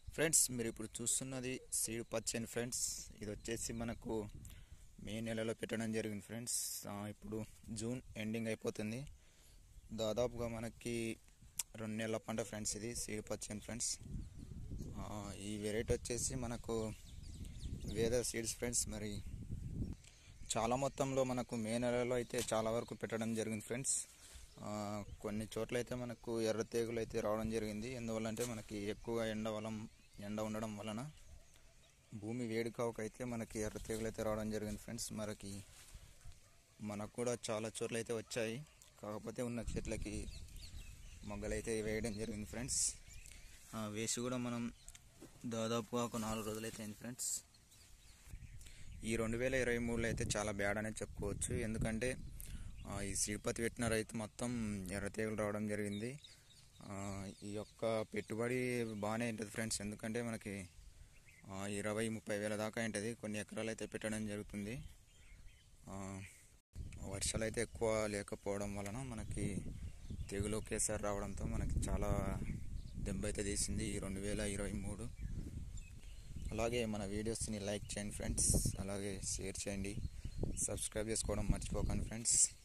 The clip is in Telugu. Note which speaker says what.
Speaker 1: ఫ్రెండ్స్ మీరు ఇప్పుడు చూస్తున్నది సీడ్ పచ్చని ఫ్రెండ్స్ ఇది వచ్చేసి మనకు మే నెలలో పెట్టడం జరిగింది ఫ్రెండ్స్ ఆ, ఇప్పుడు జూన్ ఎండింగ్ అయిపోతుంది దాదాపుగా మనకి రెండు నెలల పంట ఫ్రెండ్స్ ఇది సీడ్ పచ్చని ఫ్రెండ్స్ ఆ, ఈ వెరైటీ వచ్చేసి మనకు వేద సీడ్స్ ఫ్రెండ్స్ మరి చాలా మొత్తంలో మనకు మే నెలలో అయితే చాలా వరకు పెట్టడం జరిగింది ఫ్రెండ్స్ ఆ, కొన్ని చోట్ల అయితే మనకు ఎర్ర తెగులు అయితే రావడం జరిగింది ఎందువల్ల అంటే మనకి ఎక్కువ ఎండ వలం ఎండ ఉండడం వలన భూమి వేడి కావకైతే మనకి ఎర్ర తెగులు అయితే రావడం జరిగింది ఫ్రెండ్స్ మనకి మనకు కూడా చాలా చోట్ల అయితే వచ్చాయి కాకపోతే ఉన్న చెట్లకి మొగ్గలైతే వేయడం జరిగింది ఫ్రెండ్స్ ఆ, వేసి కూడా మనం దాదాపుగా ఒక నాలుగు రోజులైతే అయింది ఫ్రెండ్స్ ఈ రెండు వేల ఇరవై మూడులో అయితే చాలా బ్యాడ్ అనే చెప్పుకోవచ్చు ఎందుకంటే ఆ, ఈ సీడ్పతి పెట్టిన రైతు మొత్తం ఎర్ర తెగులు రావడం జరిగింది ఆ, ఈ యొక్క పెట్టుబడి బాగానే ఉంటుంది ఫ్రెండ్స్ ఎందుకంటే మనకి ఆ, ఇరవై ముప్పై వేల దాకా ఉంటుంది కొన్ని ఎకరాలు అయితే పెట్టడం జరుగుతుంది ఆ, వర్షాలు అయితే ఎక్కువ లేకపోవడం వలన మనకి తెగులు ఒకేసారి రావడంతో మనకి చాలా దెబ్బ అయితే తీసింది ఈ రెండు వేల ఇరవై మూడు అలాగే మన వీడియోస్ని లైక్ చేయండి ఫ్రెండ్స్ అలాగే షేర్ చేయండి సబ్స్క్రైబ్ చేసుకోవడం మర్చిపోకండి ఫ్రెండ్స్